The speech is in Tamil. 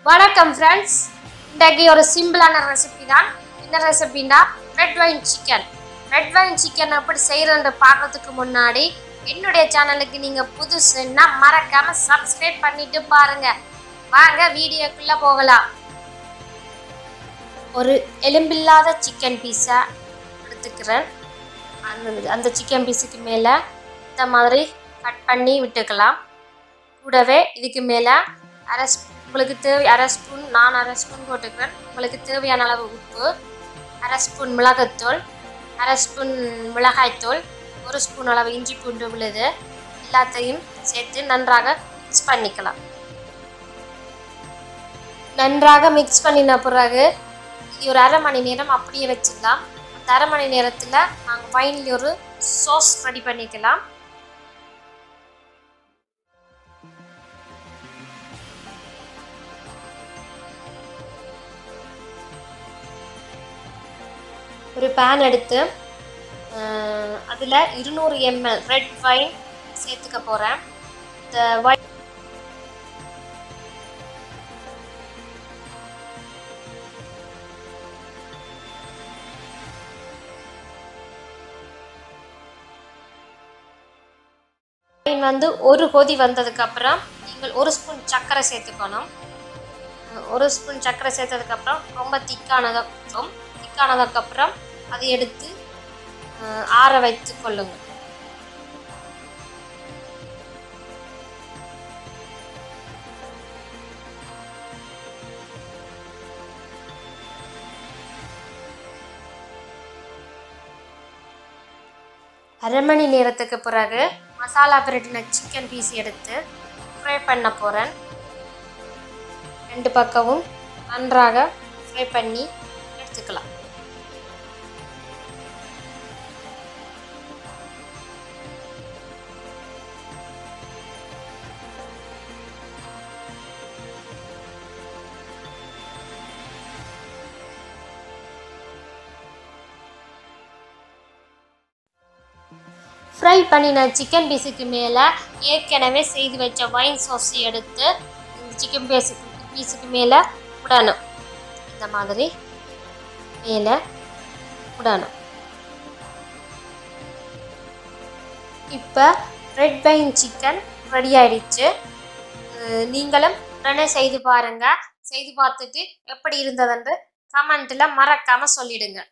வணக்கம் ஃப்ரெண்ட்ஸ் இன்றைக்கு ஒரு சிம்பிளான ரெசிபி தான் என்ன ரெசிபின்னா red wine chicken red wine chicken எப்படி செய்கிறன்னு பார்க்கறதுக்கு முன்னாடி என்னுடைய சேனலுக்கு நீங்கள் புதுசுன்னா மறக்காம சப்ஸ்கிரைப் பண்ணிட்டு பாருங்க வாங்க வீடியோக்குள்ளே போகலாம் ஒரு எலும்பில்லாத சிக்கன் பீஸை எடுத்துக்கிறேன் அந்த அந்த சிக்கன் பீஸுக்கு மேலே இந்த மாதிரி கட் பண்ணி விட்டுக்கலாம் கூடவே இதுக்கு மேலே அரை ஸ்பூ- உங்களுக்கு தேவை அரை ஸ்பூன் நான் அரை ஸ்பூன் போட்டுக்கிறேன் உங்களுக்கு தேவையான அளவு உப்பு அரை ஸ்பூன் மிளகாத்தூள் அரை ஸ்பூன் மிளகாய்த்தூள் ஒரு ஸ்பூன் அளவு இஞ்சி பூண்டு விழுது எல்லாத்தையும் சேர்த்து நன்றாக மிக்ஸ் பண்ணிக்கலாம் நன்றாக மிக்ஸ் பண்ணின பிறகு இது ஒரு அரை மணி நேரம் அப்படியே வச்சிடலாம் அந்த அரை மணி நேரத்தில் நாங்கள் வைனில் ஒரு சாஸ் ரெடி பண்ணிக்கலாம் ஒரு பேன் எடுத்து அதில் இருநூறு எம்எல் ரெட் வைன் சேர்த்துக்க போகிறேன் இந்த வைன் வைன் வந்து ஒரு கொதி வந்ததுக்கப்புறம் நீங்கள் ஒரு ஸ்பூன் சர்க்கரை சேர்த்துக்கணும் அஹ் ஒரு ஸ்பூன் சர்க்கரை சேர்த்ததுக்கப்புறம் ரொம்ப திக்கானதும் திக்கானதுக்கப்புறம் அதை எடுத்து அஹ், ஆற வைத்து கொள்ளுங்க அரை மணி நேரத்துக்கு பிறகு மசாலா பிரட்டின சிக்கன் பீஸ் எடுத்து ஃப்ரை பண்ண போகிறேன் ரெண்டு பக்கமும் நன்றாக ஃப்ரை பண்ணி எடுத்துக்கலாம் ஃப்ரை பண்ணின சிக்கன் பீஸுக்கு மேலே ஏற்கனவே செய்து வச்ச வைன் சாஸ் எடுத்து இந்த சிக்கன் பீஸுக்கு பீஸுக்கு மேலே விடணும் இந்த மாதிரி மேலே விடணும் இப்போ ரெட் வைன் சிக்கன் ரெடி ஆயிடுச்சு அஹ் நீங்களும் உடனே செய்து பாருங்க செய்து பார்த்துட்டு எப்படி இருந்ததுன்னு கமெண்ட்டில் மறக்காமல் சொல்லிடுங்க